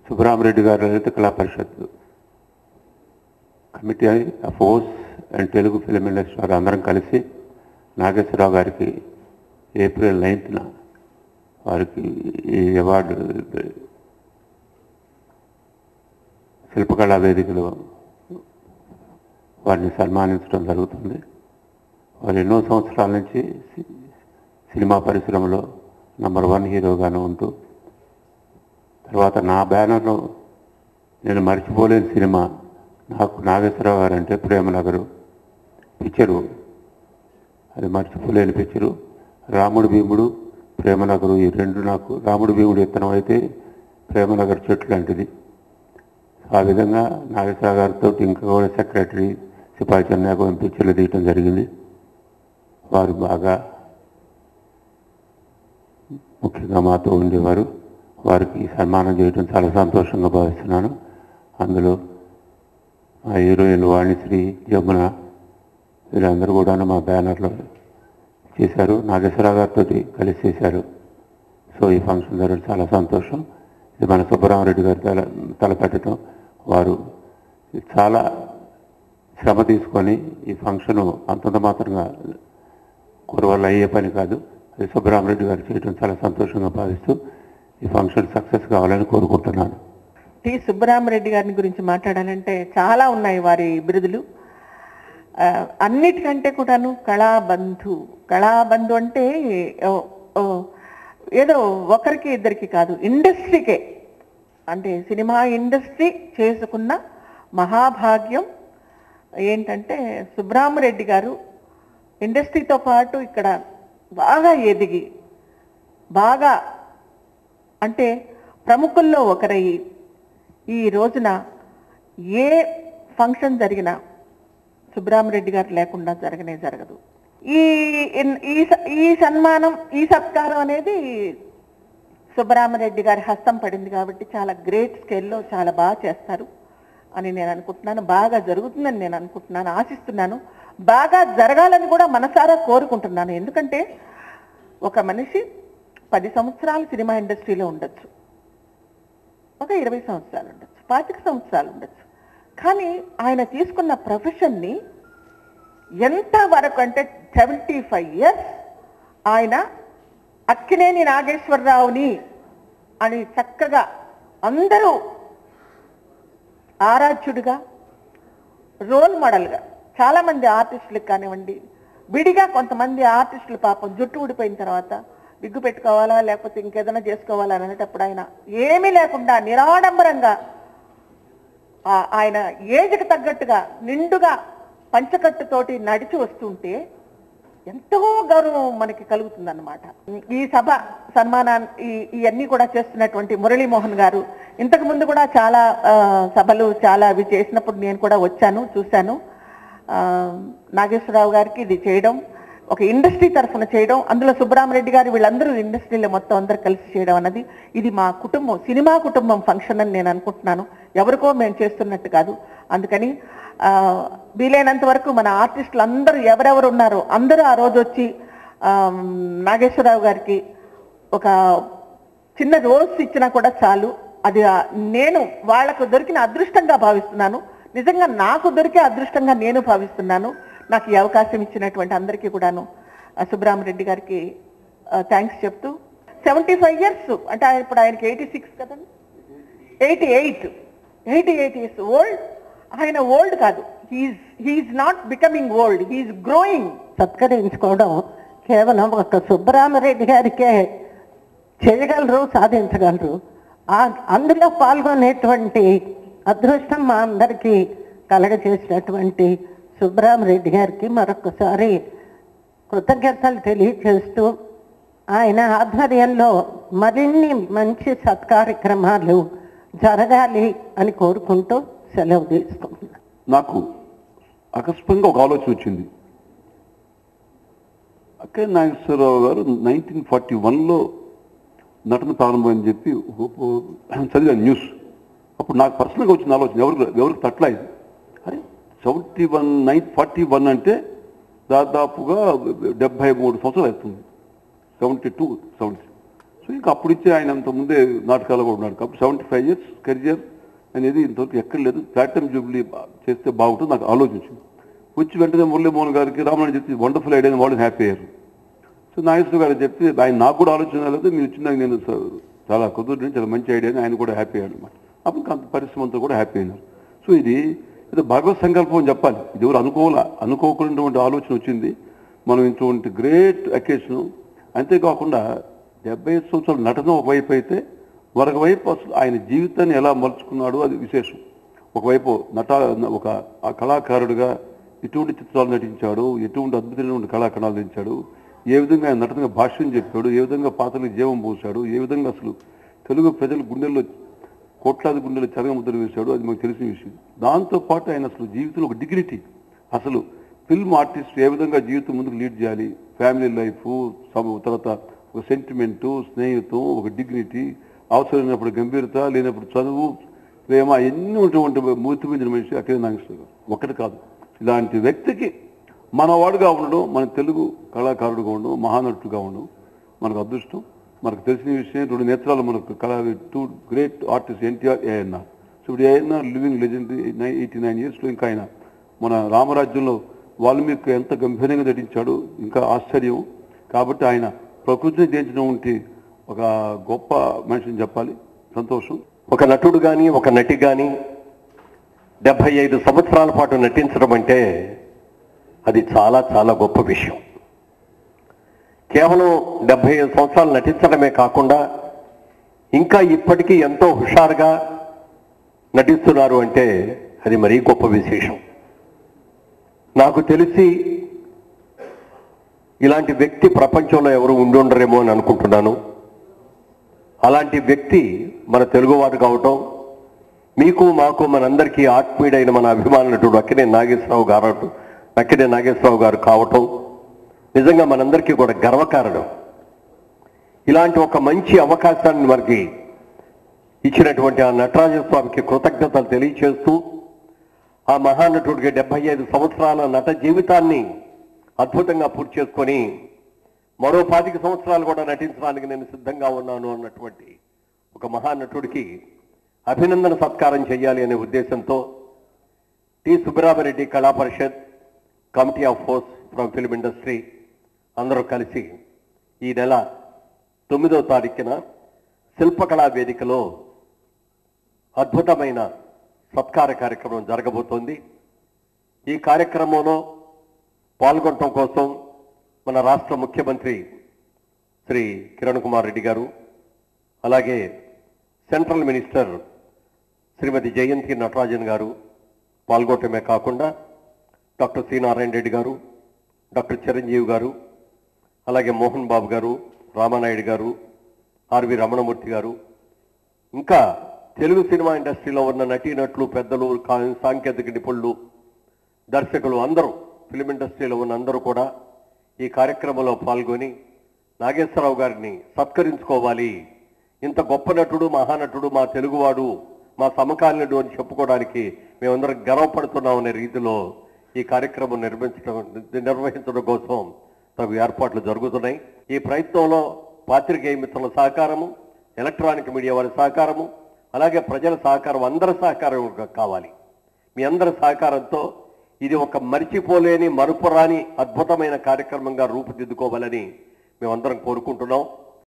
సుబ్బరామరెడ్డి గారు Lalitha Kala Parishat committee of us and Telugu film industry వారు అందరం కలిసి నాగేశ్వరరావు గారికి ఏప్రిల్ నైన్త్న వారికి ఈ అవార్డు శిల్పకళా వేదికలో వారిని సన్మానించడం జరుగుతుంది వారు ఎన్నో సంవత్సరాల నుంచి సి- సినిమా పరిశ్రమలో నంబర్ వన్ హీరోగాను ఉంటూ తర్వాత నా బ్యానర్లో నేను మర్చిపోలేని సినిమా నాకు నాగేశ్వరరావు గారు అంటే ప్రేమనగరు పిక్చరు అది మర్చిపోలేని పిక్చరు రాముడు భీముడు ప్రేమనగరు ఈ రెండు నాకు రాముడు భీముడు ఇత్తనం అయితే ప్రేమనగర్ చెట్టు లాంటిది ఆ విధంగా నాగేశ్వరరావు గారితో ఇంకా కూడా సెక్రటరీ సిపాయి చెన్నాగం పిక్చర్లు తీయటం జరిగింది వారు బాగా ముఖ్యంగా మాతో ఉండేవారు వారికి సన్మానం చేయడం చాలా సంతోషంగా భావిస్తున్నాను అందులో మా హీరోయిన్ వాణిశ్రీ జమున వీళ్ళందరూ కూడా మా బ్యానర్లో చేశారు నాగేశ్వరరావు గారితో కలిసి చేశారు సో ఈ ఫంక్షన్ జరగడం చాలా సంతోషం ఇది మన సుబ్బరామరెడ్డి గారు తల తలపెట్టడం వారు చాలా శ్రమ తీసుకొని ఈ ఫంక్షన్ అంతంత మాత్రంగా కురవల్ల అయ్యే పని కాదు అది సుబ్బరామరెడ్డి గారు చేయడం చాలా సంతోషంగా భావిస్తూ ఈ ఫంక్షన్ సక్సెస్ కావాలని కోరుకుంటున్నాను టి సుబ్బరామరెడ్డి గారిని గురించి మాట్లాడాలంటే చాలా ఉన్నాయి వారి బిరుదులు ఆ, అన్నిటికంటే కూడాను కళాబంధు కళాబంధు అంటే ఓ, ఓ, ఏదో ఒకరికి ఇద్దరికి కాదు ఇండస్ట్రీకే అంటే సినిమా ఇండస్ట్రీ చేసుకున్న మహాభాగ్యం ఏంటంటే సుబ్రహ్మరెడ్డి గారు ఇండస్ట్రీతో పాటు ఇక్కడ బాగా ఎదిగి బాగా అంటే ప్రముఖుల్లో ఒకరయ్యి ఈ రోజున ఏ ఫంక్షన్ జరిగినా సుబ్రహ్మరెడ్డి గారు లేకుండా జరగనే జరగదు ఈ ఇన్- ఈ స- ఈ సన్మానం ఈ సత్కారం అనేది సుబ్బరామరెడ్డి గారి హస్తం పడింది కాబట్టి చాలా గ్రేట్ స్కేల్లో చాలా బాగా చేస్తారు అని నేను అనుకుంటున్నాను బాగా జరుగుతుందని నేను అనుకుంటున్నాను ఆశిస్తున్నాను బాగా జరగాలని కూడా మనసారా కోరుకుంటున్నాను ఎందుకంటే ఒక మనిషి పది సంవత్సరాలు సినిమా ఇండస్ట్రీలో ఉండొచ్చు ఒక ఇరవై సంవత్సరాలు ఉండొచ్చు పాతిక సంవత్సరాలు ఉండొచ్చు కానీ ఆయన తీసుకున్న ప్రొఫెషన్ని ఎంత వరకు అంటే సెవెంటీ ఫైవ్ ఇయర్స్ ఆయన అక్కినేని నాగేశ్వరరావుని అని చక్కగా అందరూ ఆరాధ్యుడిగా రోల్ మోడల్గా చాలా మంది ఆర్టిస్టులకు కానివ్వండి విడిగా కొంతమంది ఆర్టిస్టులు పాపం జుట్టు ఊడిపోయిన తర్వాత విగ్గు పెట్టుకోవాలా లేకపోతే ఇంకేదైనా చేసుకోవాలా అని అనేటప్పుడు ఆయన ఏమీ లేకుండా నిరాడంబరంగా ఆ- ఆయన ఏజ్కి తగ్గట్టుగా నిండుగా పంచకట్టుతోటి నడిచి వస్తుంటే ఎంతో గౌరవం మనకి కలుగుతుందన్నమాట ఈ సభ సన్మానాన్ని ఇవన్నీ కూడా చేస్తున్నటువంటి మురళీమోహన్ గారు ఇంతకు ముందు కూడా చాలా ఆ, సభలు చాలా అవి చేసినప్పుడు నేను కూడా వచ్చాను చూశాను ఆ, నాగేశ్వరరావు గారికి ఇది చేయడం ఒక ఇండస్ట్రీ తరఫున చేయడం అందులో సుబ్బరామరెడ్డి గారు వీళ్ళందరూ ఇండస్ట్రీలో మొత్తం అందరూ కలిసి చేయడం అన్నది ఇది మా కుటుంబం సినిమా కుటుంబం ఫంక్షన్ అని నేను అనుకుంటున్నాను ఎవరికో మేము చేస్తున్నట్టు కాదు అందుకని ఆ, వీలైనంత వరకు మన ఆర్టిస్టులు అందరూ ఎవరెవరు ఉన్నారో అందరూ ఆ రోజు వచ్చి ఆ, నాగేశ్వరరావు గారికి ఒక చిన్న రోజ్ ఇచ్చినా కూడా చాలు అది ఆ, నేను వాళ్లకు దొరికిన అదృష్టంగా భావిస్తున్నాను నిజంగా నాకు దొరికే అదృష్టంగా నేను భావిస్తున్నాను నాకు ఈ అవకాశం ఇచ్చినటువంటి అందరికీ కూడాను ఆ, సుబ్బరామరెడ్డి గారికి థ్యాంక్స్ చెప్తూ సెవెంటీ ఫైవ్ ఇయర్స్ అంటే ఆయన ఇప్పుడు ఆయనకి ఎయిటీ సిక్స్ కదండి eighty eight eighty eight years old ఆయన ఓల్డ్ కాదు he is he is not becoming old he is growing సత్కరించుకోవడం కేవలం ఒక సుబ్బరామరెడ్డి గారికే చేయగలరు సాధించగలరు ఆ అందులో పాల్గొనేటువంటి అదృష్టం మా అందరికీ కలగజేసినటువంటి సుబ్బరామరెడ్డి గారికి మరొకసారి కృతజ్ఞతలు తెలియజేస్తూ ఆయన ఆధ్వర్యంలో మరిన్ని మంచి సత్కార్యక్రమాలు జరగాలి అని కోరుకుంటూ సెలవు తీసుకుంటున్నాను నాకు అకస్మాత్తుగా ఒక ఆలోచన వచ్చింది అక్కే నాగేశ్వరరావు గారు నైన్టీన్ ఫార్టీ వన్లో నటన ప్రారంభం అని చెప్పి ఓ- ఓ- చదివాను న్యూస్ అప్పుడు నాకు పర్సనల్గా వచ్చిన ఆలోచన ఎవరికి ఎవరికి తట్టలేదు అరే seventy one nine forty one అంటే దాదాపుగా డెబ్బై మూడు సంవత్సరాలు అవుతుంది సెవెంటీ టూ సెవెంటీ సో ఇంకా అప్పుడు ఇచ్చే ఆయన అంత ముందే నాటకాలు కూడా ఉన్నాడు కాబట్టి సెవెంటీ ఫైవ్ ఇయర్స్ కెరియర్ అనేది ఇంతవరకు ఎక్కడ లేదు ప్లాటినం జూబ్లీ చేస్తే బాగుంటుంది నాకు ఆలోచించింది వచ్చి వెంటనే మురళీమోహన్ గారికి రామనాయుడు చెప్తే వండర్ఫుల్ ఐడియా వాళ్ళు హ్యాపీ అయ్యారు సో నాగేశ్వర గారు చెప్తే ఆయన నాకు కూడా ఆలోచన లేదు మీరు ఇచ్చిందాక నేను స- చాలా కుదురు చాలా మంచి ఐడియా అని ఆయన కూడా హ్యాపీ అయ్యాడు అనమాట అప్పుడు కొంత పరిశ్రమ అంతా కూడా హ్యాపీ అయినారు సో ఇది ఇది భగవత్ సంకల్పం అని చెప్పాలి ఇది ఎవరు అనుకోవాలా అనుకోకున్నటువంటి ఆలోచన వచ్చింది మనం ఇటువంటి గ్రేట్ అకేషన్ అంతేకాకుండా డెబ్బై ఐదు సంవత్సరాల నటన ఒకవైపు అయితే మరొక వైపు అసలు ఆయన జీవితాన్ని ఎలా మలుచుకున్నాడో అది విశేషం ఒకవైపు నట ఒక ఆ కళాకారుడిగా ఎటువంటి చిత్రాలు నటించాడు ఎటువంటి అద్భుతమైనటువంటి కళాకణాలు నటించాడు ఏ విధంగా ఆయన నటనగా భాష్యం చెప్పాడు ఏ విధంగా పాత్రలకు జీవం పోశాడు ఏ విధంగా అసలు తెలుగు ప్రజల గుండెల్లో కోట్లాది గుండెలు చెరగ ముద్ర వేశాడు అది మాకు తెలిసిన విషయం దాంతో పాటు ఆయన అసలు జీవితంలో ఒక డిగ్నిటీ అసలు ఫిల్మ్ ఆర్టిస్ట్ ఏ విధంగా జీవితం ముందుకు లీడ్ చేయాలి ఫ్యామిలీ లైఫ్ తర్వాత ఒక సెంటిమెంటు స్నేహితం ఒక డిగ్నిటీ అవసరమైనప్పుడు గంభీరత లేనప్పుడు చదువు ప్రేమ ఎన్ని ఉన్నటువంటి మూర్తిమించిన మనిషి అక్కడే నాగేశ్వర గారు ఒకటి కాదు ఇలాంటి వ్యక్తికి మనవాడుగా ఉండడం మన తెలుగు కళాకారుడుగా ఉండడం మహానటుడుగా ఉండడం మనకు అదృష్టం మనకు తెలిసిన విషయం రెండు నేత్రాలు మనకు కళా two great artist NTR ANR so ఇప్పుడు ANR living legend eighty nine ఇయర్స్లో ఇంకా ఆయన మన రామరాజ్యంలో వాల్మీకి ఎంత గంభీరంగా నటించాడో ఇంకా ఆశ్చర్యం కాబట్టి ఆయన ప్రకృతిని జయించినటువంటి ఒక గొప్ప మనిషిని చెప్పాలి సంతోషం ఒక నటుడు కానీ ఒక నటి కానీ డెబ్బై ఐదు సంవత్సరాల పాటు నటించడం అంటే అది చాలా చాలా గొప్ప విషయం కేవలం డెబ్బై ఐదు సంవత్సరాలు నటించడమే కాకుండా ఇంకా ఇప్పటికీ ఎంతో హుషారుగా నటిస్తున్నారు అంటే అది మరీ గొప్ప విశేషం నాకు తెలిసి ఇలాంటి వ్యక్తి ప్రపంచంలో ఎవరు ఉండుండరేమో అని అనుకుంటున్నాను అలాంటి వ్యక్తి మన తెలుగువాడు కావటం మీకు మాకు మనందరికీ ఆత్మీయుడైన మన అభిమాన నటుడు అక్కినే నాగేశ్వరరావు గారు అక్కినే నాగేశ్వరరావు గారు కావటం నిజంగా మనందరికీ కూడా గర్వకారణం ఇలాంటి ఒక మంచి అవకాశాన్ని మనకి ఇచ్చినటువంటి ఆ నటరాజ స్వామికి కృతజ్ఞతలు తెలియచేస్తూ ఆ మహానటుడికి డెబ్బై ఐదు సంవత్సరాల నట జీవితాన్ని అద్భుతంగా పూర్తి చేసుకొని మరో పాతిక సంవత్సరాలు కూడా నటించడానికి నేను సిద్ధంగా ఉన్నాను అన్నటువంటి ఒక మహానటుడికి అభినందన సత్కారం చేయాలి అనే ఉద్దేశంతో T Subbaramireddy Kala Parishat committee of force from film industry అందరూ కలిసి ఈ నెల తొమ్మిదో తారీఖున శిల్పకళా వేదికలో అద్భుతమైన సత్కార కార్యక్రమం జరగబోతోంది ఈ కార్యక్రమంలో పాల్గొనటం కోసం మన రాష్ట్ర ముఖ్యమంత్రి శ్రీ కిరణ్ కుమార్ రెడ్డి గారు అలాగే సెంట్రల్ మినిస్టర్ శ్రీమతి జయంతి నటరాజన్ గారు పాల్గొనటమే కాకుండా డాక్టర్ సి నారాయణ రెడ్డి గారు డాక్టర్ చిరంజీవి గారు అలాగే మోహన్ బాబు గారు రామానాయుడు గారు ఆర్వి రమణమూర్తి గారు ఇంకా తెలుగు సినిమా ఇండస్ట్రీలో ఉన్న నటీనటులు పెద్దలు కా- సాంకేతిక నిపుణులు దర్శకులు అందరూ ఫిలిం ఇండస్ట్రీలో ఉన్న అందరూ కూడా ఈ కార్యక్రమంలో పాల్గొని నాగేశ్వరరావు గారిని సత్కరించుకోవాలి ఇంత గొప్ప నటుడు మహానటుడు మా తెలుగువాడు మా సమకాలీనుడు అని చెప్పుకోవడానికి మేమందరం గర్వపడుతున్నాం అనే రీతిలో ఈ కార్యక్రమం నిర్మించడం నిర్వహించడం కోసం తగు ఏర్పాట్లు జరుగుతున్నాయి ఈ ప్రయత్నంలో పాత్రికేయ మిత్రుల సహకారము ఎలక్ట్రానిక్ మీడియా వారి సహకారము అలాగే ప్రజల సహకారం అందరి సహకారం కావాలి మీ అందరి సహకారంతో ఇది ఒక మరిచిపోలేని మరుపురాని అద్భుతమైన కార్యక్రమంగా రూపుదిద్దుకోవాలని మేమందరం కోరుకుంటున్నాం